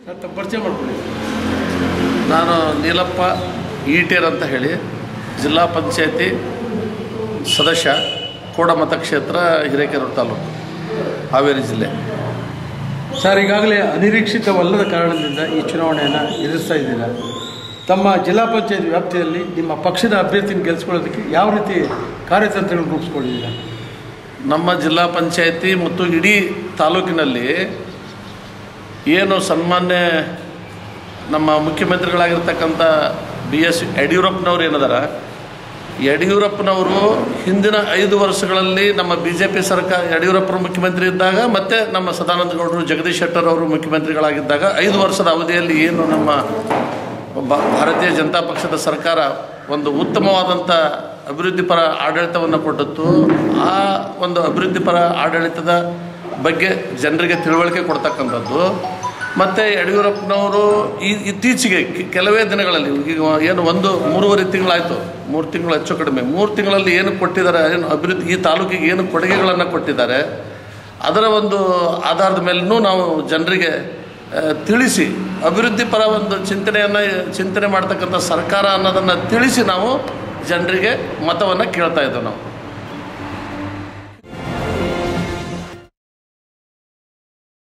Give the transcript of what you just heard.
sir ತಮ್ಮ ಪರಿಚಯ ಮಾಡ್ಕೊಳ್ಳಿ ನಾನು ನೀಲಪ್ಪ ಈಟೇರ್ ಅಂತ ಹೇಳಿ ಜಿಲ್ಲಾ ಪಂಚಾಯತಿ ಸದಸ್ಯ ಕೋಡ ಮತಕ್ಷೇತ್ರ ಹಿರೇಕೆರೂರು ತಾಲೂಕು ಹಾವೇರಿ ಜಿಲ್ಲೆ ಸರ್ ಈಗಾಗಲೇ ಅನಿರೀಕ್ಷಿತವಲ್ಲದ ಕಾರಣದಿಂದ ಈ ಚುನಾವಣೆಯನ್ನು ಎದುರಿಸ್ತಾ ಇದ್ದೀರಾ ತಮ್ಮ ಜಿಲ್ಲಾ ಪಂಚಾಯತ್ ವ್ಯಾಪ್ತಿಯಲ್ಲಿ ನಿಮ್ಮ ಪಕ್ಷದ ಅಭ್ಯರ್ಥಿನ ಗೆಲ್ಲಿಸ್ಕೊಳ್ಳೋದಕ್ಕೆ ಯಾವ ರೀತಿ ಕಾರ್ಯತಂತ್ರಗಳನ್ನು ರೂಪಿಸ್ಕೊಂಡಿದ್ದೀರಾ ನಮ್ಮ ಜಿಲ್ಲಾ ಪಂಚಾಯತಿ ಮತ್ತು ಇಡೀ ತಾಲೂಕಿನಲ್ಲಿ ಏನು ಸನ್ಮಾನ್ಯ ನಮ್ಮ ಮುಖ್ಯಮಂತ್ರಿಗಳಾಗಿರ್ತಕ್ಕಂಥ ಬಿ ಎಸ್ ಯಡಿಯೂರಪ್ಪನವ್ರು ಏನದಾರ ಯಡಿಯೂರಪ್ಪನವರು ಹಿಂದಿನ ಐದು ವರ್ಷಗಳಲ್ಲಿ ನಮ್ಮ ಬಿ ಜೆ ಪಿ ಸರ್ಕಾರ ಯಡಿಯೂರಪ್ಪರು ಮುಖ್ಯಮಂತ್ರಿ ಇದ್ದಾಗ ಮತ್ತು ನಮ್ಮ ಸದಾನಂದ ಗೌಡರು ಜಗದೀಶ್ ಶೆಟ್ಟರ್ ಅವರು ಮುಖ್ಯಮಂತ್ರಿಗಳಾಗಿದ್ದಾಗ ಐದು ವರ್ಷದ ಅವಧಿಯಲ್ಲಿ ಏನು ನಮ್ಮ ಬ- ಭಾರತೀಯ ಜನತಾ ಪಕ್ಷದ ಸರ್ಕಾರ ಒಂದು ಉತ್ತಮವಾದಂಥ ಅಭಿವೃದ್ಧಿಪರ ಆಡಳಿತವನ್ನು ಕೊಟ್ಟಿತ್ತು ಆ ಒಂದು ಅಭಿವೃದ್ಧಿಪರ ಆಡಳಿತದ ಬಗ್ಗೆ ಜನರಿಗೆ ತಿಳುವಳಿಕೆ ಕೊಡ್ತಕ್ಕಂಥದ್ದು ಮತ್ತು ಯಡಿಯೂರಪ್ಪನವರು ಈ ಇತ್ತೀಚೆಗೆ ಕೆ- ಕೆಲವೇ ದಿನಗಳಲ್ಲಿ ಈಗ ಏನು ಒಂದು ಮೂರುವರೆ ತಿಂಗಳಾಯಿತು ಮೂರು ತಿಂಗಳು ಹೆಚ್ಚು ಕಡಿಮೆ ಮೂರು ತಿಂಗಳಲ್ಲಿ ಏನು ಕೊಟ್ಟಿದ್ದಾರೆ ಏನು ಅಭಿವೃದ್ಧಿ ಈ ತಾಲೂಕಿಗೆ ಏನು ಕೊಡುಗೆಗಳನ್ನು ಕೊಟ್ಟಿದ್ದಾರೆ ಅದರ ಒಂದು ಆಧಾರದ ಮೇಲೂ ನಾವು ಜನರಿಗೆ ಆ, ತಿಳಿಸಿ ಅಭಿವೃದ್ಧಿ ಪರ ಒಂದು ಚಿಂತನೆಯನ್ನು ಚಿಂತನೆ ಮಾಡ್ತಕ್ಕಂಥ ಸರ್ಕಾರ ಅನ್ನೋದನ್ನು ತಿಳಿಸಿ ನಾವು ಜನರಿಗೆ ಮತವನ್ನು ಕೇಳ್ತಾ ಇದ್ದೇವೆ ನಾವು